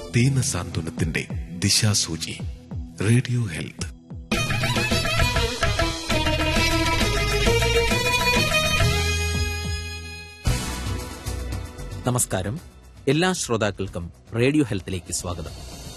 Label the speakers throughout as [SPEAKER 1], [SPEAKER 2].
[SPEAKER 1] ദീനസാന്ത്വനത്തിന്റെ ദിശാസൂചി radio health
[SPEAKER 2] നമസ്കാരം എല്ലാ ശ്രോതാക്കൾക്കും റേഡിയോ ഹെൽത്തിലേക്ക് സ്വാഗതം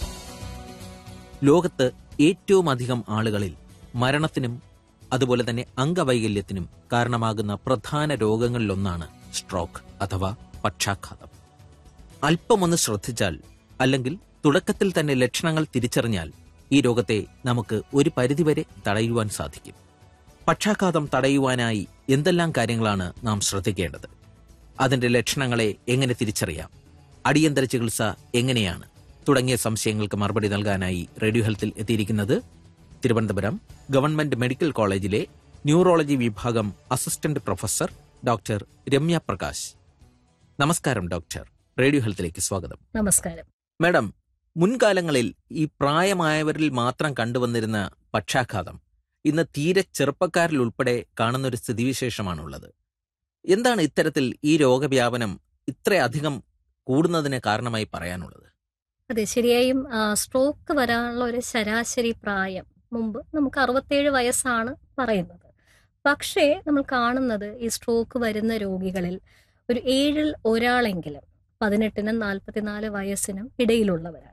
[SPEAKER 2] ലോകത്ത് ഏറ്റവും അധികം ആളുകളിൽ മരണത്തിനും അതുപോലെ തന്നെ അംഗവൈകല്യത്തിനും കാരണമാകുന്ന പ്രധാന രോഗങ്ങളിലൊന്നാണ് സ്ട്രോക്ക് അഥവാ പക്ഷാഘാതം അല്പമൊന്ന് ശ്രദ്ധിച്ചാൽ അല്ലെങ്കിൽ തുടക്കത്തിൽ തന്നെ ലക്ഷണങ്ങൾ തിരിച്ചറിഞ്ഞാൽ ഈ രോഗത്തെ നമുക്ക് ഒരു പരിധിവരെ തടയുവാൻ സാധിക്കും പക്ഷാഘാതം തടയുവാനായി എന്തെല്ലാം കാര്യങ്ങളാണ് നാം ശ്രദ്ധിക്കേണ്ടത് അതിന്റെ ലക്ഷണങ്ങളെ എങ്ങനെ തിരിച്ചറിയാം അടിയന്തര ചികിത്സ എങ്ങനെയാണ് തുടങ്ങിയ സംശയങ്ങൾക്ക് മറുപടി നൽകാനായി റേഡിയോ ഹെൽത്തിൽ എത്തിയിരിക്കുന്നത് തിരുവനന്തപുരം ഗവൺമെന്റ് മെഡിക്കൽ കോളേജിലെ ന്യൂറോളജി വിഭാഗം assistant professor doctor Ramya Prakash നമസ്കാരം ഡോക്ടർ റേഡിയോ ഹെൽത്തിലേക്ക് സ്വാഗതം
[SPEAKER 3] നമസ്കാരം
[SPEAKER 2] മാഡം മുൻകാലങ്ങളിൽ ഈ പ്രായമായവരിൽ മാത്രം കണ്ടുവന്നിരുന്ന പക്ഷാഘാതം ഇന്ന് തീരെ ചെറുപ്പക്കാരിൽ ഉൾപ്പെടെ കാണുന്ന ഒരു സ്ഥിതിവിശേഷമാണുള്ളത് എന്താണ് ഇത്തരത്തിൽ ഈ രോഗവ്യാപനം ഇത്രയധികം കൂടുന്നതിന് കാരണമായി പറയാനുള്ളത്
[SPEAKER 3] അതെ ശരിയായും ആ, സ്ട്രോക്ക് വരാനുള്ള ഒരു ശരാശരി പ്രായം മുമ്പ് നമുക്ക് അറുപത്തേഴ് വയസ്സാണ് പറയുന്നത് പക്ഷേ നമ്മൾ കാണുന്നത് ഈ സ്ട്രോക്ക് വരുന്ന രോഗികളിൽ ഒരു ഏഴിൽ ഒരാളെങ്കിലും പതിനെട്ടിനും നാൽപ്പത്തിനാല് വയസ്സിനും ഇടയിലുള്ളവരാണ്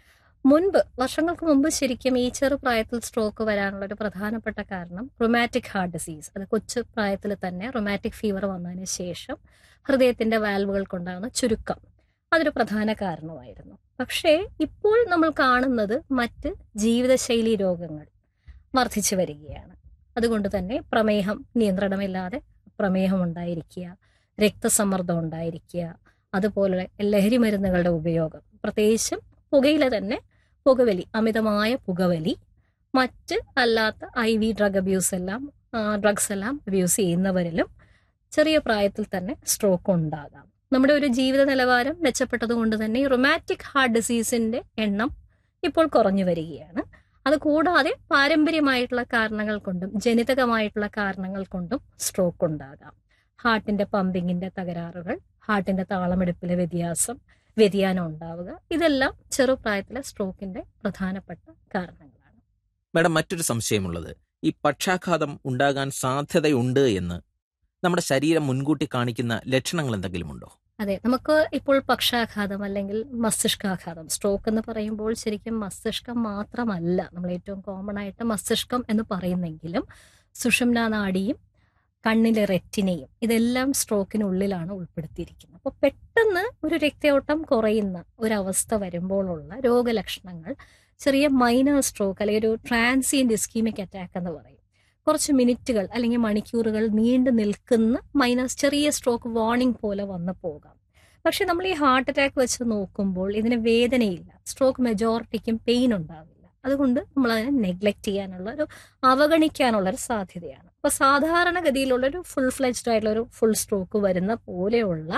[SPEAKER 3] മുൻപ് വർഷങ്ങൾക്ക് മുമ്പ് ശരിക്കും ഈ ചെറുപ്രായത്തിൽ സ്ട്രോക്ക് വരാനുള്ള ഒരു പ്രധാനപ്പെട്ട കാരണം റൊമാറ്റിക് ഹാർട്ട് ഡിസീസ് അത് കൊച്ചു പ്രായത്തിൽ തന്നെ റൊമാറ്റിക് ഫീവർ വന്നതിന് ശേഷം ഹൃദയത്തിന്റെ വാൽവുകൾ കൊണ്ടാണ് ചുരുക്കം അതൊരു പ്രധാന കാരണമായിരുന്നു പക്ഷേ ഇപ്പോൾ നമ്മൾ കാണുന്നത് മറ്റ് ജീവിതശൈലി രോഗങ്ങൾ വർദ്ധിച്ചു വരികയാണ് അതുകൊണ്ട് തന്നെ പ്രമേഹം നിയന്ത്രണമില്ലാതെ പ്രമേഹം ഉണ്ടായിരിക്കുക രക്തസമ്മർദ്ദം ഉണ്ടായിരിക്കുക അതുപോലെ ലഹരി മരുന്നുകളുടെ ഉപയോഗം പ്രത്യേകിച്ചും പുകയില തന്നെ പുകവലി അമിതമായ പുകവലി മറ്റ് അല്ലാത്ത ഐ വി ഡ്രഗ് അബ്യൂസ് എല്ലാം ഡ്രഗ്സ് എല്ലാം അബ്യൂസ് ചെയ്യുന്നവരിലും ചെറിയ പ്രായത്തിൽ തന്നെ സ്ട്രോക്ക് ഉണ്ടാകാം നമ്മുടെ ഒരു ജീവിത നിലവാരം മെച്ചപ്പെട്ടത് കൊണ്ട് തന്നെ ഈ റൊമാറ്റിക് ഹാർട്ട് ഡിസീസിന്റെ എണ്ണം ഇപ്പോൾ കുറഞ്ഞു വരികയാണ് അത് കൂടാതെ പാരമ്പര്യമായിട്ടുള്ള കാരണങ്ങൾ കൊണ്ടും ജനിതകമായിട്ടുള്ള കാരണങ്ങൾ കൊണ്ടും സ്ട്രോക്ക് ഉണ്ടാകാം ഹാർട്ടിന്റെ പമ്പിങ്ങിന്റെ തകരാറുകൾ ഹാർട്ടിന്റെ താളമെടുപ്പിലെ വ്യത്യാസം വ്യതിയാനം ഉണ്ടാവുക ഇതെല്ലാം ചെറുപ്രായത്തിലെ സ്ട്രോക്കിന്റെ പ്രധാനപ്പെട്ട കാരണങ്ങളാണ്
[SPEAKER 2] മാഡം മറ്റൊരു സംശയമുള്ളത് ഈ പക്ഷാഘാതം ഉണ്ടാകാൻ സാധ്യതയുണ്ട് എന്ന് നമ്മുടെ ശരീരം മുൻകൂട്ടി കാണിക്കുന്ന ലക്ഷണങ്ങൾ എന്തെങ്കിലും ഉണ്ടോ
[SPEAKER 3] അതെ നമുക്ക് ഇപ്പോൾ പക്ഷാഘാതം അല്ലെങ്കിൽ മസ്തിഷ്കാഘാതം സ്ട്രോക്ക് എന്ന് പറയുമ്പോൾ ശരിക്കും മസ്തിഷ്കം മാത്രമല്ല നമ്മൾ ഏറ്റവും കോമൺ ആയിട്ട് മസ്തിഷ്കം എന്ന് പറയുന്നെങ്കിലും സുഷുമ്ന നാഡിയും കണ്ണിലെ റെറ്റിനയും ഇതെല്ലാം സ്ട്രോക്കിനുള്ളിലാണ് ഉൾപ്പെടുത്തിയിരിക്കുന്നത് അപ്പോൾ പെട്ടെന്ന് ഒരു രക്തയോട്ടം കുറയുന്ന ഒരവസ്ഥ വരുമ്പോഴുള്ള രോഗലക്ഷണങ്ങൾ ചെറിയ മൈനർ സ്ട്രോക്ക് അല്ലെങ്കിൽ ഒരു ട്രാൻസിയന്റ് ഇസ്കീമിക് അറ്റാക്ക് എന്ന് പറയും കുറച്ച് മിനിറ്റുകൾ അല്ലെങ്കിൽ മണിക്കൂറുകൾ നീണ്ടു നിൽക്കുന്ന മൈനസ് ചെറിയ സ്ട്രോക്ക് വാർണിംഗ് പോലെ വന്നു പോകാം പക്ഷെ നമ്മൾ ഈ ഹാർട്ട് അറ്റാക്ക് വെച്ച് നോക്കുമ്പോൾ ഇതിന് വേദനയില്ല സ്ട്രോക്ക് മെജോറിറ്റിക്കും പെയിൻ ഉണ്ടാവില്ല അതുകൊണ്ട് നമ്മൾ അതിനെ നെഗ്ലക്ട് ചെയ്യാനുള്ള ഒരു അവഗണിക്കാനുള്ള ഒരു സാധ്യതയാണ് അപ്പൊ സാധാരണഗതിയിലുള്ള ഒരു ഫുൾ ഫ്ലെജ്ഡ് ആയിട്ടുള്ള ഒരു ഫുൾ സ്ട്രോക്ക് വരുന്ന പോലെയുള്ള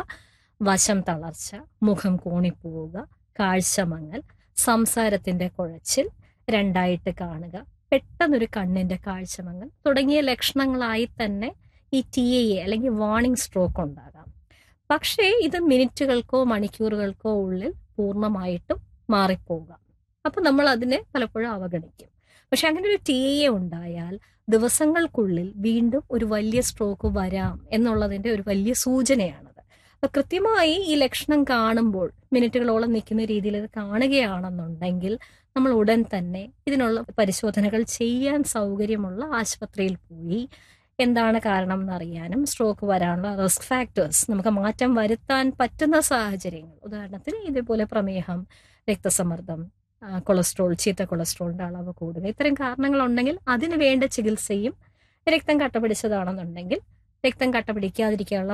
[SPEAKER 3] വശം തളർച്ച മുഖം കൂണിപ്പോവുക കാഴ്ചമങ്ങൽ സംസാരത്തിന്റെ കുഴച്ചിൽ രണ്ടായിട്ട് കാണുക പെട്ടെന്നൊരു കണ്ണിന്റെ കാഴ്ചമങ്ങൽ തുടങ്ങിയ ലക്ഷണങ്ങളായി തന്നെ ഈ ടി എ അല്ലെങ്കിൽ വാർണിംഗ് സ്ട്രോക്ക് ഉണ്ടാകാം പക്ഷേ ഇത് മിനിറ്റുകൾക്കോ മണിക്കൂറുകൾക്കോ ഉള്ളിൽ പൂർണ്ണമായിട്ടും മാറിപ്പോകാം അപ്പൊ നമ്മൾ അതിനെ പലപ്പോഴും അവഗണിക്കും പക്ഷെ അങ്ങനെ ഒരു ടി എ ഉണ്ടായാൽ ദിവസങ്ങൾക്കുള്ളിൽ വീണ്ടും ഒരു വലിയ സ്ട്രോക്ക് വരാം എന്നുള്ളതിന്റെ ഒരു വലിയ സൂചനയാണത് അപ്പൊ കൃത്യമായി ഈ ലക്ഷണം കാണുമ്പോൾ മിനിറ്റുകളോളം നിൽക്കുന്ന രീതിയിൽ ഇത് കാണുകയാണെന്നുണ്ടെങ്കിൽ നമ്മൾ ഉടൻ തന്നെ ഇതിനുള്ള പരിശോധനകൾ ചെയ്യാൻ സൗകര്യമുള്ള ആശുപത്രിയിൽ പോയി എന്താണ് കാരണം എന്നറിയാനും സ്ട്രോക്ക് വരാനുള്ള റിസ്ക് ഫാക്ടേഴ്സ് നമുക്ക് മാറ്റം വരുത്താൻ പറ്റുന്ന സാഹചര്യങ്ങൾ ഉദാഹരണത്തിന് ഇതേപോലെ പ്രമേഹം രക്തസമ്മർദ്ദം ആ, കൊളസ്ട്രോൾ ചീത്ത കൊളസ്ട്രോളിന്റെ അളവ് കൂടുക ഇത്തരം കാരണങ്ങൾ ഉണ്ടെങ്കിൽ അതിന് വേണ്ട ചികിത്സയും രക്തം കട്ടപിടിച്ചതാണെന്നുണ്ടെങ്കിൽ രക്തം കട്ടപിടിക്കാതിരിക്കാനുള്ള